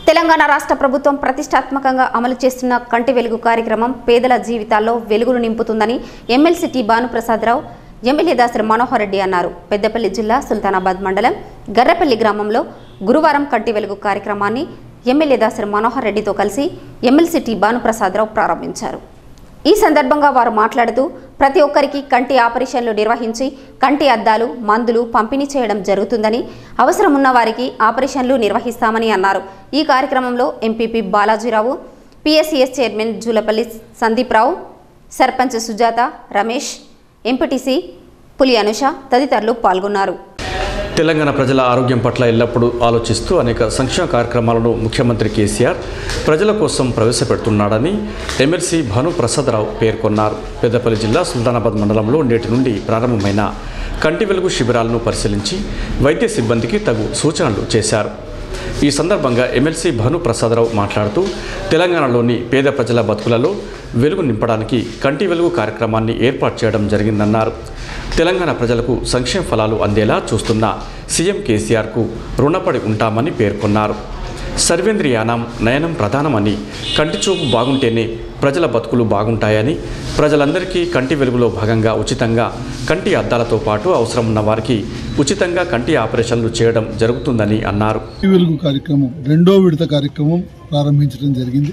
తెలంగాణ రాష్ట్ర ప్రభుత్వం ప్రతిష్టాత్మకంగా అమలు చేస్తున్న కంటి వెలుగు కార్యక్రమం పేదల జీవితాల్లో వెలుగును నింపుతుందని MLC T Bhanuprasadarao MLA Dasari Manohar Reddy అన్నారు పెద్దపల్లి జిల్లా సుల్తానాబాద్ మండలం గర్రపల్లి గ్రామంలో గురువారం కంటి వెలుగు కార్యక్రమాన్ని ఎమ్మెల్యే దాసరి మనోహర్ రెడ్డితో కలిసి ఎమ్మెల్సీ టి భానుప్రసాదరావు ప్రారంభించారు ఈ సందర్భంగా వారు మాట్లాడుతూ ప్రతి ఒక్కరికి కంటి ఆపరేషన్లు నిర్వహించి కంటి అద్దాలు మందులు పంపిణీ చేయడం జరుగుతుందని అవసరం ఉన్న వారికి ఆపరేషన్లు నిర్వహిస్తామని అన్నారు ఈ కార్యక్రమంలో MPP Balajirao PSCS chairman Julapalli Sandeep Rao sarpanch Sujatha Ramesh MPTC Puli Anusha తదితరులు పాల్గొన్నారు తెలంగాణ ప్రజల ఆరోగ్యం పట్ల ఎల్లప్పుడూ ఆలోచిస్తూ అనేక సంక్షేమ కార్యక్రమాలను ముఖ్యమంత్రి కేసీఆర్ ప్రజల కోసం ప్రవేశపెడుతున్నాడని ఎమ్మెల్సీ భాను ప్రసాదరావు పేర్కొన్నారు పెద్దపల్లి జిల్లా సుల్తానాబాద్ మండలంలో నేటి నుండి ప్రారంభమైన కంటి వెలుగు శిబిరాలను పరిశీలించి వైద్య సిబ్బందికి తగు సూచనలు చేశారు ఈ సందర్భంగా ఎమ్మెల్సీ భాను ప్రసాదరావు మాట్లాడుతూ తెలంగాణలోని పేద ప్రజల బతుకులలో వెలుగు నింపడానికి కంటి వెలుగు కార్యక్రమాన్ని ఏర్పాటు చేయడం జరిగిందన్నారు తెలంగాణ ప్రజలకు సంక్షేమ ఫలాలు అందేలా చూస్తున్న సీఎం కేసీఆర్కు రుణపడి ఉంటామని పేర్కొన్నారు సర్వేంద్రియానం నయనం ప్రధానమని కంటి చూపు బాగుంటేనే ప్రజల బతుకులు బాగుంటాయని ప్రజలందరికీ కంటి వెలుగులో భాగంగా ఉచితంగా కంటి అద్దాలతో పాటు అవసరం ఉన్న వారికి ఉచితంగా కంటి ఆపరేషన్లు చేయడం జరుగుతుందని అన్నారు ఈ వెలుగు కార్యక్రమం రెండో విడత కార్యక్రమం ప్రారంభించడం జరిగింది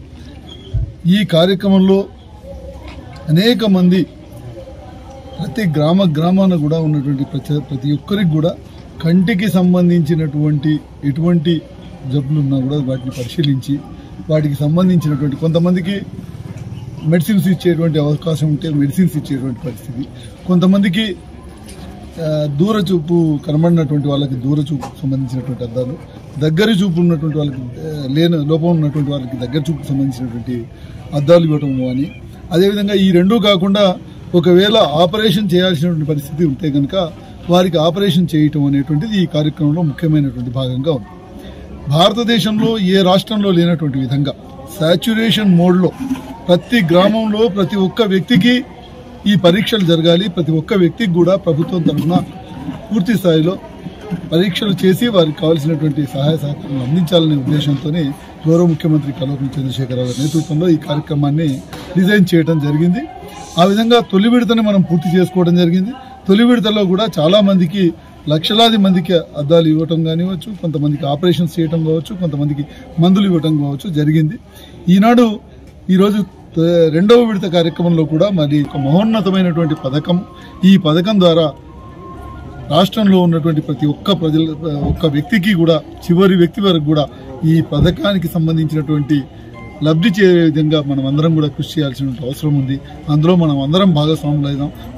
ఈ కార్యక్రమంలో అనేక మంది ప్రతి గ్రామ గ్రామాన కూడా ఉన్నటువంటి ప్రతి ప్రతి ఒక్కరికి కూడా కంటికి సంబంధించినటువంటి ఎటువంటి జబ్బులు ఉన్నా కూడా వాటిని పరిశీలించి వాటికి సంబంధించినటువంటి కొంతమందికి మెడిసిన్స్ ఇచ్చేటువంటి అవకాశం ఉంటే మెడిసిన్స్ ఇచ్చేటువంటి పరిస్థితి కొంతమందికి ఆ, దూర చూపు కనబడినటువంటి వాళ్ళకి దూర చూపు సంబంధించినటువంటి అద్దాలు దగ్గర చూపు ఉన్నటువంటి వాళ్ళకి ఆ, లేని లోపం ఉన్నటువంటి వాళ్ళకి దగ్గర చూపు సంబంధించినటువంటి అద్దాలు ఇవ్వటం అని అదేవిధంగా ఈ రెండూ కాకుండా ఒకవేళ ఆపరేషన్ చేయాల్సినటువంటి పరిస్థితి ఉంటే కనుక వారికి ఆపరేషన్ చేయటం అనేటువంటిది ఈ కార్యక్రమంలో ముఖ్యమైనటువంటి భాగంగా ఉంది భారతదేశంలో ఏ రాష్ట్రంలో లేనటువంటి విధంగా సాచ్యురేషన్ మోడ్లో ప్రతి గ్రామంలో ప్రతి ఒక్క వ్యక్తికి ఈ పరీక్షలు జరగాలి ప్రతి ఒక్క వ్యక్తికి కూడా ప్రభుత్వం తరఫున పూర్తి స్థాయిలో పరీక్షలు చేసి వారికి కావాల్సినటువంటి సహాయ సహకారాలు అందించాలనే ఉద్దేశంతోనే గౌరవ ముఖ్యమంత్రి కల్వకుంట్ల చంద్రశేఖరరావు గారి నేతృత్వంలో ఈ కార్యక్రమాన్ని డిజైన్ చేయడం జరిగింది ఆ విధంగా తొలి విడతని మనం పూర్తి చేసుకోవడం జరిగింది తొలి విడతలో కూడా చాలా మందికి లక్షలాది మందికి అద్దాలు ఇవ్వటం కానివ్వచ్చు కొంతమందికి ఆపరేషన్స్ చేయటం కావచ్చు కొంతమందికి మందులు ఇవ్వటం కావచ్చు జరిగింది ఈనాడు ఈరోజు త- రెండవ విడత కార్యక్రమంలో కూడా మరి ఒక మహోన్నతమైనటువంటి పథకం ఈ పథకం ద్వారా రాష్ట్రంలో ఉన్నటువంటి ప్రతి ఒక్క ప్రజల ఒక్క వ్యక్తికి కూడా చివరి వ్యక్తి వరకు కూడా ఈ పథకానికి సంబంధించినటువంటి లబ్ధి చేరే విధంగా మనం అందరం కూడా కృషి చేయాల్సిన అవసరం ఉంది అందులో మనం అందరం భాగస్వాములు అయిదాం